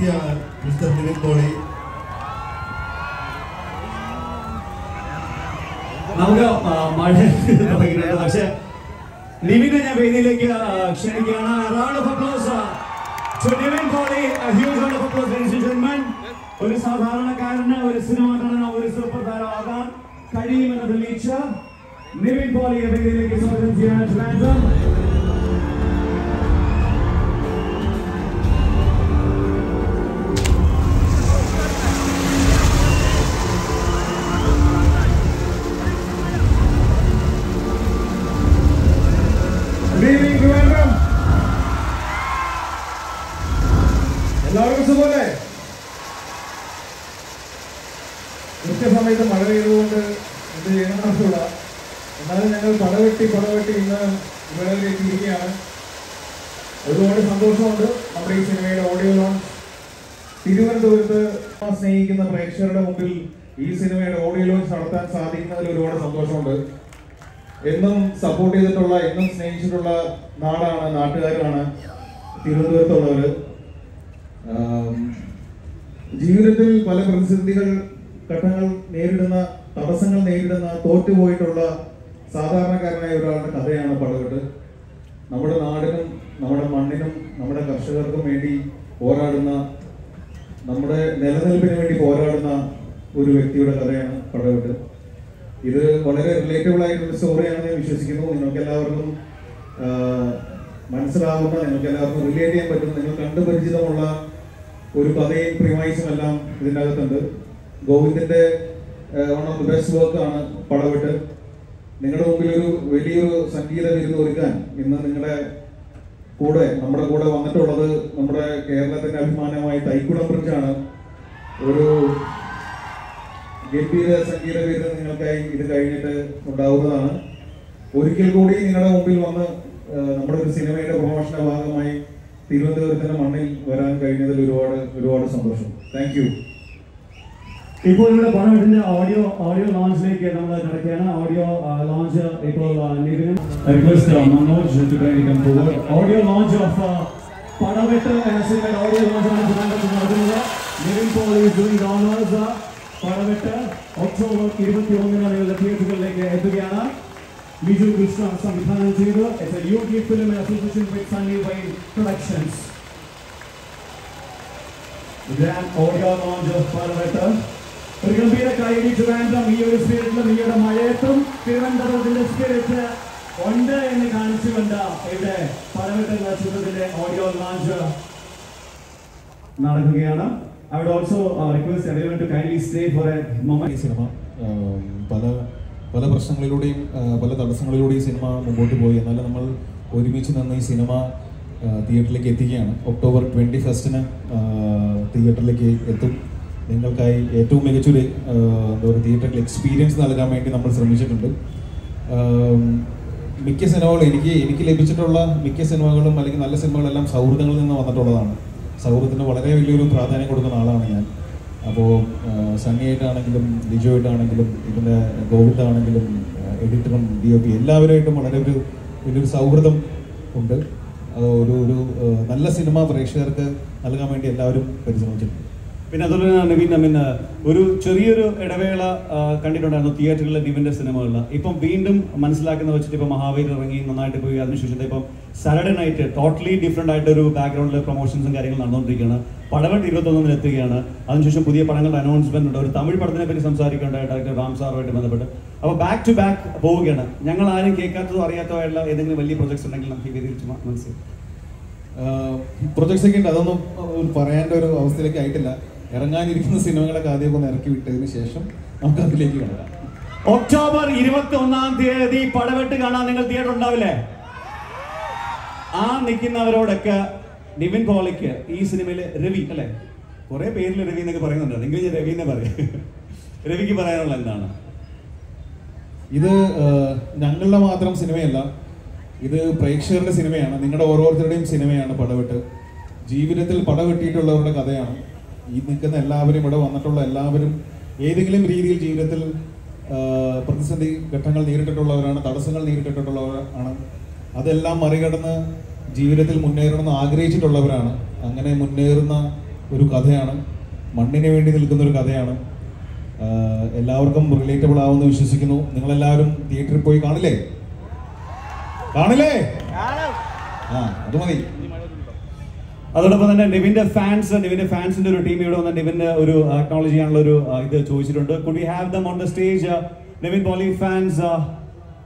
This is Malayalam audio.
അതിഥിയാണ് മിസ്റ്റർ നിവിൻ പോളി നമുക്ക് ആ, മഴ തുടങ്ങിയിട്ടുണ്ട് പക്ഷെ നിവിനെ ഞാൻ വേദിയിലേക്ക് ആ, ക്ഷണിക്കുകയാണ് round of applause to Nivin Pauly huge round of applause ladies and gentlemen ഒരു സാധാരണക്കാരന് ഒരു സിനിമ നടന ഒരു സൂപ്പർ താരമാകാൻ കഴിയുമെന്ന് തെളിയിച്ച നിവിൻ പോളിയെ വേദിയിലേക്ക് സ്വാഗതം ചെയ്യാൻ ട്രാൻസം Good evening, Trivandrum. എല്ലാവർക്കും സുഖമല്ലേ കൃത്യസമയത്ത് മഴ പെയ്തുകൊണ്ട് എന്ത് ചെയ്യണമെന്നറിയില്ല എന്നാലും ഞങ്ങൾ പടവെട്ടി പടവെട്ടി ഇന്ന് ഇവിടെ വരെ എത്തിയിരിക്കുകയാണ് ഒരുപാട് സന്തോഷമുണ്ട് നമ്മുടെ ഈ സിനിമയുടെ ഓഡിയോ ലോഞ്ച് തിരുവനന്തപുരത്ത് സ്നേഹിക്കുന്ന പ്രേക്ഷകരുടെ മുമ്പിൽ ഈ സിനിമയുടെ ഓഡിയോ ലോഞ്ച് നടത്താൻ സാധിക്കുന്നതിൽ ഒരുപാട് സന്തോഷമുണ്ട് എന്നും സപ്പോർട്ട് ചെയ്തിട്ടുള്ള എന്നും സ്നേഹിച്ചിട്ടുള്ള നാടാണ് നാട്ടുകാരാണ് തിരുവനന്തപുരത്തുള്ളവർ ജീവിതത്തിൽ പല പ്രതിസന്ധികൾ ഘട്ടങ്ങൾ നേരിടുന്ന തടസ്സങ്ങൾ നേരിടുന്ന തോറ്റുപോയിട്ടുള്ള സാധാരണക്കാരനായ ഒരാളുടെ കഥയാണ് പടവെട്ട് നമ്മുടെ നാടിനും നമ്മുടെ മണ്ണിനും നമ്മുടെ കർഷകർക്കും വേണ്ടി പോരാടുന്ന നമ്മുടെ നിലനിൽപ്പിന് വേണ്ടി പോരാടുന്ന ഒരു വ്യക്തിയുടെ കഥയാണ് പടവെട്ട് ഇത് വളരെ റിലേറ്റബിൾ ആയിട്ടുള്ള സ്റ്റോറിയാണെന്ന് ഞാൻ വിശ്വസിക്കുന്നു നിങ്ങൾക്ക് എല്ലാവർക്കും മനസ്സിലാവുന്ന നിങ്ങൾക്ക് എല്ലാവർക്കും റിലേറ്റ് ചെയ്യാൻ പറ്റുന്ന നിങ്ങൾ കണ്ടു പരിചിതമുള്ള ഒരു കഥയും പ്രിമൈസും എല്ലാം ഇതിൻ്റെ അകത്തുണ്ട് ഗോവിന്ദിന്റെ one of the best work ആണ് പടവിട്ട് നിങ്ങളുടെ മുമ്പിൽ ഒരു വലിയൊരു സംഗീത വിരുന്ന് ഒരുക്കാൻ ഇന്ന് നിങ്ങളുടെ കൂടെ നമ്മുടെ കൂടെ വന്നിട്ടുള്ളത് നമ്മുടെ കേരളത്തിന്റെ അഭിമാനമായി തൈക്കുടം ബ്രിഡ്ജാണ് ഒരു ഗംഭീര സംഗീത വിരുന്ന് നിങ്ങൾക്കായി ഇത് കഴിഞ്ഞിട്ട് ഉണ്ടാവുന്നതാണ് ഒരിക്കൽ കൂടി നിങ്ങളുടെ മുമ്പിൽ വന്ന് ആ, നമ്മുടെ ഒരു സിനിമയുടെ പ്രൊമോഷന്റെ ഭാഗമായി തിരുവനന്തപുരത്തിന്റെ മണ്ണിൽ വരാൻ കഴിഞ്ഞതിൽ ഒരുപാട് ഒരുപാട് സന്തോഷം താങ്ക് യു ഇപ്പോൾ ഇവിടെ പണവെട്ടിന്റെ ഓഡിയോ ഓഡിയോ ലോഞ്ചിലേക്ക് നമ്മൾ കിടക്കുകയാണ് ഓഡിയോ ലോഞ്ച് ഇപ്പോൾ ആ, നിവിനും request Manoj to kindly come forward audio launch of Padavettu എന്ന സിനിമയുടെ ഓഡിയോ ലോഞ്ച് ആണ് ട്രിവാൻഡ്രത്ത് നടക്കുന്നത് Nivin Paul is doing honours Padavettu October ഇരുപത്തി ഒന്നിന് നിങ്ങളുടെ തിയേറ്ററുകളിലേക്ക് എത്തുകയാണ് ബിജു കൃഷ്ണ സംവിധാനം ചെയ്തു it's a YouTube film association with Sunny Wayne productions grand audio launch of Padavettu ഒരു ഗംഭീര കൈഡി ട്രിവാൻഡ്രം ഈ ഒരു സ്പിരിറ്റിലും ഈ ഒരു മഴയത്തും തിരുവനന്തപുരത്തിന്റെ സ്പിരിറ്റ് ഉണ്ട് എന്ന് കാണിച്ചുകൊണ്ട് ഇവിടെ പടവെട്ട് എന്ന ചിത്രത്തിന്റെ ഓഡിയോ ലോഞ്ച് നടക്കുകയാണ് I would also uh, request everyone to kindly stay for a moment. ഈ സിനിമ ആം, പല പല പ്രശ്നങ്ങളിലൂടെയും ആ, പല തടസ്സങ്ങളിലൂടെയും ഈ സിനിമ മുമ്പോട്ട് പോയി എന്നാലും നമ്മൾ ഒരുമിച്ച് നിന്ന് ഈ സിനിമ ആ, തിയേറ്ററിലേക്ക് എത്തിക്കുകയാണ് ഒക്ടോബർ ട്വൻറ്റി ഫസ്റ്റിന് തിയേറ്ററിലേക്ക് എത്തും നിങ്ങൾക്കായി ഏറ്റവും മികച്ചൊരു ആ, എന്താ പറയുക തിയേറ്ററിൽ എക്സ്പീരിയൻസ് നൽകാൻ വേണ്ടി നമ്മൾ ശ്രമിച്ചിട്ടുണ്ട് ആം, മിക്ക സിനിമകളും എനിക്ക് എനിക്ക് ലഭിച്ചിട്ടുള്ള മിക്ക സിനിമകളും അല്ലെങ്കിൽ നല്ല സിനിമകളെല്ലാം സൗഹൃദങ്ങളിൽ നിന്ന് വന്നിട്ടുള്ളതാണ് സൗഹൃദത്തിന് വളരെ വലിയൊരു പ്രാധാന്യം കൊടുക്കുന്ന ആളാണ് ഞാൻ അപ്പോൾ സണ്ണിയായിട്ടാണെങ്കിലും ലിജോയായിട്ടാണെങ്കിലും ഇതിൻ്റെ ഗോവിന്ദാണെങ്കിലും എഡിറ്ററും ഡി ഒ പി എല്ലാവരുമായിട്ടും വളരെ ഒരു വലിയൊരു സൗഹൃദം ഉണ്ട് അത് ഒരു ഒരു ആ, നല്ല സിനിമ പ്രേക്ഷകർക്ക് നൽകാൻ വേണ്ടി എല്ലാവരും പരിശ്രമിച്ചിട്ടുണ്ട് പിന്നെ അതുപോലെ തന്നെ നിവിൻ ഐ മീൻ ഒരു ചെറിയൊരു ഇടവേള ആ, കണ്ടിട്ടുണ്ടായിരുന്നു തിയേറ്ററിലെ നിവിന്റെ സിനിമകളിൽ ഇപ്പം വീണ്ടും മനസ്സിലാക്കുന്ന വെച്ചിട്ട് ഇപ്പം മഹാവീർ ഇറങ്ങി നന്നായിട്ട് പോയി അതിനുശേഷം ഇപ്പം സാറ്റർഡേ നൈറ്റ് ടോട്ടലി ഡിഫറെന്റ് ആയിട്ട് ഒരു ബാക്ക്ഗ്രൗണ്ടിൽ പ്രൊമോഷൻസും കാര്യങ്ങളും നടന്നുകൊണ്ടിരിക്കുകയാണ് പടവട്ട് ഇരുപത്തൊന്നിന് എത്തുകയാണ് അതിനുശേഷം പുതിയ പടങ്ങളുടെ അനൗൺസ്മെന്റ് ഉണ്ട് ഒരു തമിഴ് പടത്തിനെ പറ്റി സംസാരിക്കേണ്ട ഡയറക്ടർ റാം സാറുമായിട്ട് ബന്ധപ്പെട്ട് അപ്പോൾ ബാക്ക് ടു ബാക്ക് പോവുകയാണ് ഞങ്ങൾ ആരും കേൾക്കാത്തതോ അറിയാത്തതോ ആയിട്ടുള്ള ഏതെങ്കിലും വലിയ പ്രൊജക്ട്സ് ഉണ്ടെങ്കിൽ നമുക്ക് ഈ വേദിയിൽ ചുമ്മാ മനസ്സിലാക്കും പ്രൊജക്ട്സ് ഒക്കെ ഉണ്ട് അതൊന്നും ഒരു പറയേണ്ട ഒരു അവസ്ഥയിലേക്ക് ആയിട്ടില്ല ഇറങ്ങാനിരിക്കുന്ന സിനിമകളൊക്കെ ആദ്യം ഒന്ന് ഇറക്കി വിട്ടതിന് ശേഷം നമുക്ക് അതിലേക്ക് കടക്കാം ഒക്ടോബർ ഇരുപത്തി ഒന്നാം തീയതി പടവെട്ട് കാണാൻ നിങ്ങൾ തിയേറ്റർ ഉണ്ടാവില്ലേ ആ നിൽക്കുന്നവരോടൊക്കെ നിവിൻ പോളിക്ക് ഈ സിനിമയിൽ രവി അല്ലെ കുറെ പേരിൽ രവി എന്നൊക്കെ പറയുന്നുണ്ട് നിങ്ങൾ ഞാൻ രവി എന്ന് പറയും രവിക്ക് പറയാനുള്ള എന്താണ് ഇത് ആഹ്, ഞങ്ങളുടെ മാത്രം സിനിമയല്ല ഇത് പ്രേക്ഷകരുടെ സിനിമയാണ് നിങ്ങളുടെ ഓരോരുത്തരുടെയും സിനിമയാണ് പടവെട്ട് ജീവിതത്തിൽ പടവെട്ടിയിട്ടുള്ളവരുടെ കഥയാണ് ഈ നിൽക്കുന്ന എല്ലാവരും ഇവിടെ വന്നിട്ടുള്ള എല്ലാവരും ഏതെങ്കിലും രീതിയിൽ ജീവിതത്തിൽ ആഹ്, പ്രതിസന്ധി ഘട്ടങ്ങൾ നേരിട്ടിട്ടുള്ളവരാണ് തടസ്സങ്ങൾ നേരിട്ടിട്ടുള്ളവരാണ് അതെല്ലാം മറികടന്ന് ജീവിതത്തിൽ മുന്നേറണമെന്ന് ആഗ്രഹിച്ചിട്ടുള്ളവരാണ് അങ്ങനെ മുന്നേറുന്ന ഒരു കഥയാണ് മണ്ണിന് വേണ്ടി നിൽക്കുന്ന ഒരു കഥയാണ് ആഹ് എല്ലാവർക്കും റിലേറ്റബിൾ ആവുമെന്ന് വിശ്വസിക്കുന്നു നിങ്ങളെല്ലാവരും തിയേറ്ററിൽ പോയി കാണില്ലേ കാണില്ലേ ആ അത് മതി അതോടൊപ്പം തന്നെ നിവിന്റെ ഫാൻസ് നിവിന്റെ ഫാൻസിന്റെ ഒരു ടീം ഇവിടെ വന്ന് നിവിന്റെ ഒരു അക്നോളജ് ചെയ്യാനുള്ള ഒരു ആ, ഇത് ചോദിച്ചിട്ടുണ്ട് could we have them on the stage Nivin Pauly fans